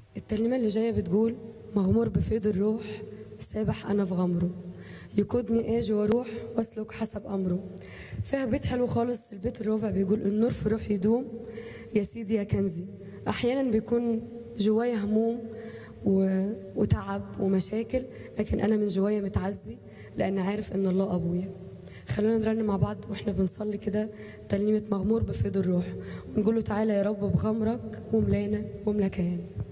الترنيمة اللي جاية بتقول مغمور بفيض الروح سابح أنا في غمره يقودني اجي واروح واسلك حسب امره فيها بيت حلو خالص البيت الرابع بيقول النور في روح يدوم يا سيدي يا كنزي احيانا بيكون جوايا هموم و... وتعب ومشاكل لكن انا من جوايا متعزي لان عارف ان الله ابويا خلونا نرنم مع بعض واحنا بنصلي كده ترنيمه مغمور بفيض الروح ونقول له تعالى يا رب بغمرك وملانا وملا كيان